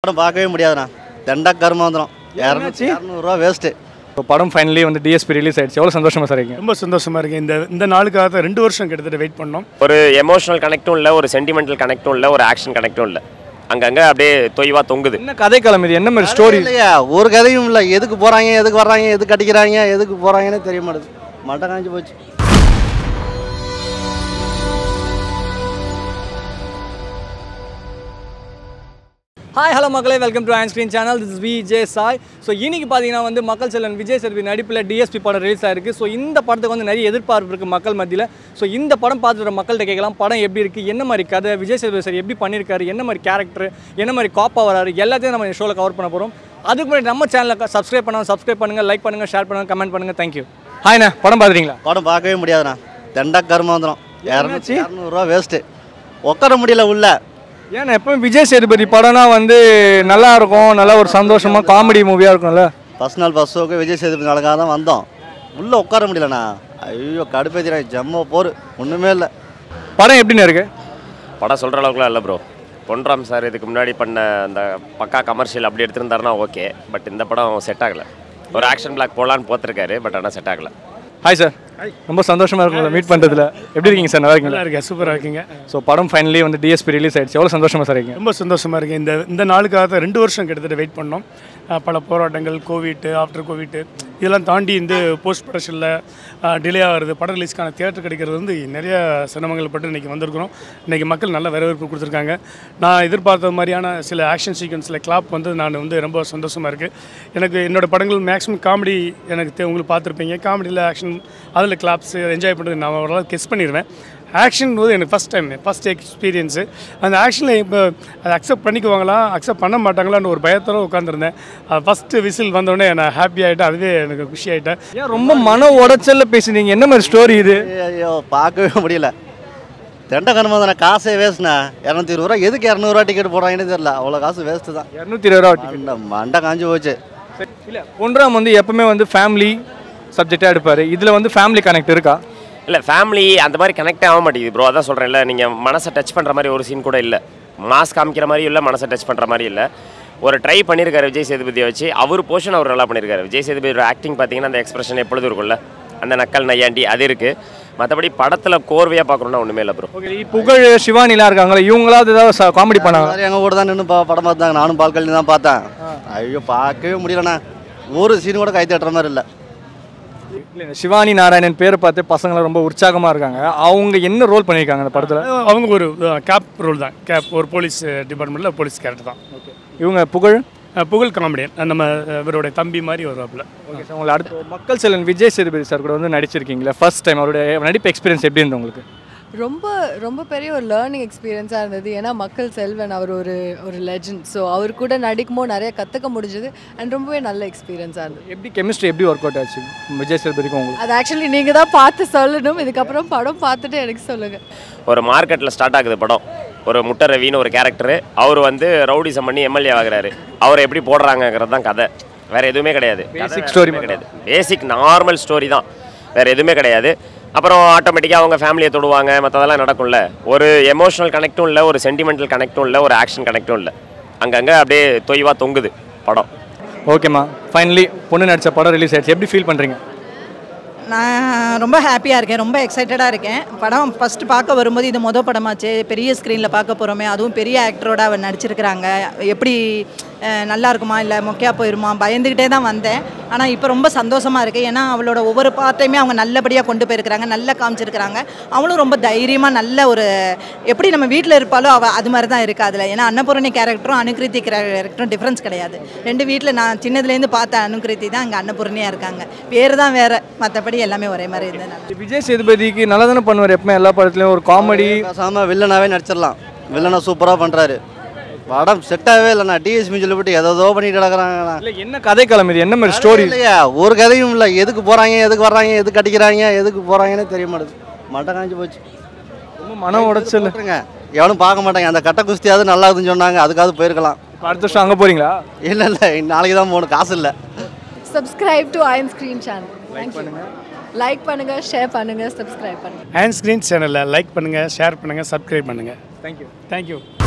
படம் பார்க்கவே முடியாதுண்ணா தண்டா கருமா வந்துடும் என்னாச்சு? இரநூறுவா வேஸ்ட்டு இப்போ படம் ஃபைனலி வந்து டிஎஸ்பி ரிலீஸ் ஆயிடுச்சு எவ்வளோ சந்தோஷமா சார் இருக்கீங்க ரொம்ப சந்தோஷமாக இருக்குது இந்த இந்த நாளுக்காக தான் ரெண்டு வருஷம் கிட்டத்தட்ட வெயிட் பண்ணோம் ஒரு எமோஷனல் கனெக்டும் இல்லை ஒரு சென்டிமெண்டல் கனெக்டும் இல்லை ஒரு ஆக்ஷன் கனெக்டும் இல்லை அங்கங்கே அப்படியே தொய்வா தொங்குது என்ன கதைக்களம் இது என்ன மாதிரி ஸ்டோரி இல்லையா ஒரு கதையும் இல்லை எதுக்கு போகிறாங்க எதுக்கு வர்றாங்க எதுக்கு அடிக்கிறாங்க எதுக்கு போகிறாங்கன்னே தெரிய மாட்டேது மட்டை காஞ்சி போச்சு ஹாய் ஹலோ மக்களே welcome to on screen channel this V J Sai so இன்னைக்கு பார்த்தீங்கன்னா வந்து மக்கள் செல்வன் விஜய் சேதுபதி நடிப்பில் டிஎஸ்பி படம் ரிலீஸ் ஆயிருக்கு ஸோ இந்த படத்துக்கு வந்து நிறைய எதிர்பார்ப்பு இருக்குது மக்கள் மத்தியில் ஸோ இந்த படம் பார்த்துட்டு மக்கள்கிட்ட கேட்கலாம் படம் எப்படி இருக்குது என்ன மாதிரி கதை விஜய் சேதுபதி சார் எப்படி பண்ணியிருக்காரு என்ன மாதிரி கேரக்டர் என்ன மாதிரி காப்பா வராரு எல்லாத்தையும் நம்ம ஷோவில் கவர் பண்ண போகிறோம் அதுக்கு முன்னாடி நம்ம சேனலை சப்ஸ்கிரைப் பண்ணால் சப்ஸ்கிரைப் பண்ணுங்கள் லைக் பண்ணுங்கள் ஷேர் பண்ணுங்கள் கமெண்ட் பண்ணுங்கள் தேங்க்யூ ஹாய்ண்ணா படம் பார்த்துறீங்களா படம் பார்க்கவே முடியாதுண்ணா தண்டா கருமா வந்துடும் என்னாச்சு? இரநூறுவா வேஸ்ட்டு உட்கார முடியல உள்ள ஏன்னா எப்பவும் விஜய் சேதுபதி படம்னா வந்து நல்லா இருக்கும் நல்லா ஒரு சந்தோஷமாக காமெடி மூவியாக இருக்கும்ல ஃபஸ்ட் நாள் ஃபஸ்ட் ஷோக்கு விஜய் சேதுபதி நாளுக்காக தான் வந்தோம் உள்ளே உட்கார முடியலண்ணா ஐயோ கடுப்பேத்தினா ஜம்ம போர் ஒன்றுமே இல்லை படம் எப்படின்னு இருக்கு படம் சொல்கிற அளவுக்குலாம் இல்லை ப்ரோ பொன்ராம் சார் இதுக்கு முன்னாடி பண்ண அந்த பக்கா கமர்ஷியல் அப்படி எடுத்திருந்தாருன்னா ஓகே பட் இந்த படம் செட் ஆகலை ஒரு ஆக்ஷன் பிளாக் போடலான்னு போத்திருக்காரு பட் ஆனால் செட் ஆகலை ஹாய் சார் ரொம்ப சந்தோஷமா இருக்குங்களா மீட் பண்ணுறதுல எப்படி இருக்கீங்க சார் நல்லா இருக்கீங்களா நல்லா இருக்கேன் சூப்பராக இருக்கீங்க ஸோ படம் ஃபைனலி வந்து டிஎஸ்பி ரிலீஸ் ஆயிடுச்சு எவ்வளோ சந்தோஷமா சார் இருக்கீங்க ரொம்ப சந்தோஷமாக இருக்குது இந்த இந்த நாளுக்காக தான் ரெண்டு வருஷம் கிட்டத்தட்ட வெயிட் பண்ணோம் அஹ் பல போராட்டங்கள் கோவிட் ஆஃப்டர் கோவிட் இதெல்லாம் தாண்டி இந்த போஸ்ட் ப்ரொடக்ஷனில் டிலே ஆகிறது படம் ரிலீஸ்க்கான தியேட்டர் கிடைக்கிறது வந்து நிறைய சிரமங்கள் பட்டு இன்றைக்கி வந்திருக்கிறோம் இன்றைக்கி மக்கள் நல்ல வரவேற்பு கொடுத்துருக்காங்க நான் எதிர்பார்த்த மாதிரியான சில ஆக்ஷன் சீக்வன்ஸில் கிளாப் வந்து நான் வந்து ரொம்ப சந்தோஷமாக இருக்குது எனக்கு என்னோடய படங்கள் மேக்ஸிமம் காமெடி எனக்கு தெ- உங்களுக்கு பார்த்துருப்பீங்க காமெடியில் ஆக்ஷன் அதில் கிளாப்ஸ் என்ஜாய் பண்ணுறது நான் ஓரளவு கெஸ் பண்ணிடுவேன் ஆக்ஷன் போது எனக்கு ஃபஸ்ட் டைம் ஃபஸ்ட் எக்ஸ்பீரியன்ஸு அந்த ஆக்ஷனில் இப்போ அதை அக்செப்ட் பண்ணிக்குவாங்களா அக்செப்ட் பண்ண மாட்டாங்களான்னு ஒரு பயத்தோட உட்காந்துருந்தேன் அது ஃபஸ்ட்டு விசில் வந்தோடனே நான் ஹாப்பி ஆகிட்டேன் அதுவே எனக்கு குஷி ஆகிட்டேன் ஏன் ரொம்ப மன உடைச்சல்ல பேசுனீங்க என்ன மாதிரி ஸ்டோரி இது ஐயோ பார்க்கவே முடியல தெண்டை கருமா தானே காசே வேஸ்ட்ண்ணா இரநூத்தி இருபது ரூபா எதுக்கு இரநூறுவா டிக்கெட் போடுறாங்கன்னு தெரியல அவ்வளோ காசு வேஸ்ட்டு தான் இரநூத்தி இருபது ரூபா ticket. மண்டை மண்டை காஞ்சி போச்சு இல்லை பொன்ராம் வந்து எப்பவுமே வந்து ஃபேமிலி சப்ஜெக்டாக எடுப்பார் இதில் வந்து ஃபேமிலி கனெக்ட் இருக்கா இல்லை ஃபேமிலி அந்த மாதிரி கனெக்ட் ஆக மாட்டேங்குது ப்ரோ அதான் சொல்கிறேன்ல நீங்கள் மனசை டச் பண்ணுற மாதிரி ஒரு சீன் கூட இல்லை மாஸ் காமிக்கிற மாதிரி இல்லை மனசை டச் பண்ணுற மாதிரி இல்லை ஒரு ட்ரை பண்ணியிருக்காரு விஜய் சேதுபதியை வச்சு அவர் போர்ஷன் அவர் நல்லா பண்ணியிருக்காரு விஜய் சேதுபதியோட ஆக்டிங் பார்த்தீங்கன்னா அந்த எக்ஸ்பிரஷன் எப்பொழுதும் இருக்கும்ல அந்த நக்கல் நையாண்டி அது இருக்குது மற்றபடி படத்தில் கோர்வையாக பார்க்கணுன்னா ஒன்றுமே இல்லை ப்ரோ ஓகே புகழ் சிவானிலாம் இருக்காங்களே இவங்களாவது ஏதாவது காமெடி பண்ணாங்க மாதிரி எங்கள் கூட தான் நின்று படம் பார்த்தாங்க நானும் பால் கல்வி தான் பார்த்தேன் ஐயோ பார்க்கவே முடியலண்ணா ஒரு சீன் கூட கை தட்டுற மாதிரி இல்லை இல்லை சிவானி நாராயணன் பேரை பார்த்து பசங்களாம் ரொம்ப உற்சாகமாக இருக்காங்க அவங்க என்ன ரோல் பண்ணியிருக்காங்க அந்த படத்தில் அவங்க ஒரு கேப் ரோல் தான் கேப் ஒரு போலீஸ் டிபார்ட்மெண்ட்டில் போலீஸ் கேரக்டர் தான் இவங்க புகழ் அஹ் புகழ் காமெடியன் நம்ம இவருடைய தம்பி மாதிரி வருவாப்புல ஓகே சார் உங்களை அடுத்து மக்கள் செல்வன் விஜய் சேதுபதி சார் கூட வந்து நடிச்சிருக்கீங்களா ஃபர்ஸ்ட் டைம் அவருடைய நடிப்பு எக்ஸ்பீரியன்ஸ் எப்படி இருந்தது உங்களுக்கு ரொம்ப ரொம்ப பெரிய ஒரு லேர்னிங் எக்ஸ்பீரியன்ஸாக இருந்தது ஏன்னா மக்கள் செல்வன் அவர் ஒரு ஒரு லெஜண்ட் ஸோ அவர் கூட நடிக்கும்போது நிறைய கற்றுக்க முடிஞ்சது அண்ட் ரொம்பவே நல்ல எக்ஸ்பீரியன்ஸாக இருந்தது எப்படி கெமிஸ்ட்ரி எப்படி ஒர்க் அவுட் ஆச்சு விஜய் சேதுபதிக்கும் உங்களுக்கு அது ஆக்சுவலி நீங்கள் தான் பார்த்து சொல்லணும் இதுக்கப்புறம் படம் பார்த்துட்டு எனக்கு சொல்லுங்கள் ஒரு மார்க்கெட்டில் ஸ்டார்ட் ஆகுது படம் ஒரு முட்டை ரவின்னு ஒரு கேரக்டர் அவர் வந்து ரவுடிசம் பண்ணி எம்எல்ஏ ஆகுறாரு அவரை எப்படி போடுறாங்கங்கிறது தான் கதை வேற எதுவுமே கிடையாது Basic story கிடையாது பேசிக் நார்மல் ஸ்டோரி தான் வேற எதுவுமே கிடையாது அப்புறம் ஆட்டோமேட்டிக்காக அவங்க ஃபேமிலியை தொடுவாங்க மற்றதெல்லாம் நடக்கும்ல ஒரு எமோஷனல் கனெக்டும் இல்லை ஒரு சென்டிமெண்டல் கனெக்டும் இல்லை ஒரு ஆக்ஷன் கனெக்டும் இல்லை அங்கங்கே அப்படியே தொய்வா தொங்குது படம் ஓகேம்மா ஃபைனலி பொண்ணு நடிச்ச படம் ரிலீஸ் ஆயிடுச்சு எப்படி ஃபீல் பண்ணுறீங்க நான் ரொம்ப ஹாப்பியாக இருக்கேன் ரொம்ப எக்ஸைட்டடாக இருக்கேன் படம் ஃபஸ்ட்டு பார்க்க வரும்போது இது மொதல் படமாச்சு பெரிய ஸ்க்ரீனில் பார்க்க போகிறோமே அதுவும் பெரிய ஆக்டரோட அவன் நடிச்சிருக்கிறாங்க எப்படி அஹ், நல்லா இருக்குமா இல்லை மொக்கையாக போயிருமா பயந்துக்கிட்டே தான் வந்தேன் ஆனால் இப்போ ரொம்ப சந்தோஷமாக இருக்குது ஏன்னா அவளோட ஒவ்வொரு பார்ட்டையுமே அவங்க நல்லபடியாக கொண்டு போயிருக்கிறாங்க நல்லா காமிச்சிருக்கிறாங்க அவளும் ரொம்ப தைரியமாக நல்ல ஒரு எப்படி நம்ம வீட்டில் இருப்பாலோ அவள் அது மாதிரி தான் இருக்குது அதில் ஏன்னா அன்னபூரணி கேரக்டரும் அனுகிருதி கேரக்டரும் டிஃப்ரென்ஸ் கிடையாது ரெண்டு வீட்டில் நான் சின்னதுலேருந்து பார்த்த அனுகிருதி தான் அங்கே அன்னபூரணியாக இருக்காங்க பேர் தான் வேறு மற்றபடி எல்லாமே ஒரே மாதிரி இருந்தது நல்லா விஜய் சேதுபதிக்கு நல்லா தானே பண்ணுவார் எப்பவுமே எல்லா படத்துலையும் ஒரு காமெடி பேசாமல் வில்லனாவே நடிச்சிடலாம் வில்லனை சூப்பராக பண்ணுறாரு படம் செட்டாகவே இல்லைண்ணா டிஎஸ்பி சொல்லிவிட்டு எதோ பண்ணிட்டு கிடக்குறாங்கண்ணா இல்லை என்ன கதைக்களம் இது என்ன மாதிரி ஸ்டோரி இல்லையா ஒரு கதையும் இல்லை எதுக்கு போகிறாங்க எதுக்கு வர்றாங்க எதுக்கு அடிக்கிறாங்க எதுக்கு போகிறாங்கன்னே தெரிய மாட்டேது மண்டை காஞ்சி போச்சு ரொம்ப மன உடைச்சல் விட்டுருங்க எவனும் பார்க்க மாட்டாங்க அந்த கட்ட குஸ்தியாவது நல்லா இருக்குதுன்னு சொன்னாங்க அதுக்காவது போயிருக்கலாம் இப்போ அடுத்த வருஷம் அங்கே போகிறீங்களா இல்லை இல்லை நாளைக்கு தான் போகணும் காசு இல்லை subscribe to iron screen channel like பண்ணுங்கள் ஷேர் பண்ணுங்கள் சப்ஸ்கிரைப் பண்ணுங்கள் ஹேண்ட் ஸ்க்ரீன் சேனலில் லைக் பண்ணுங்கள் ஷேர் பண்ணுங்கள் சப்ஸ்கிரைப் பண்ணுங்கள் தேங்க்யூ தேங்க்யூ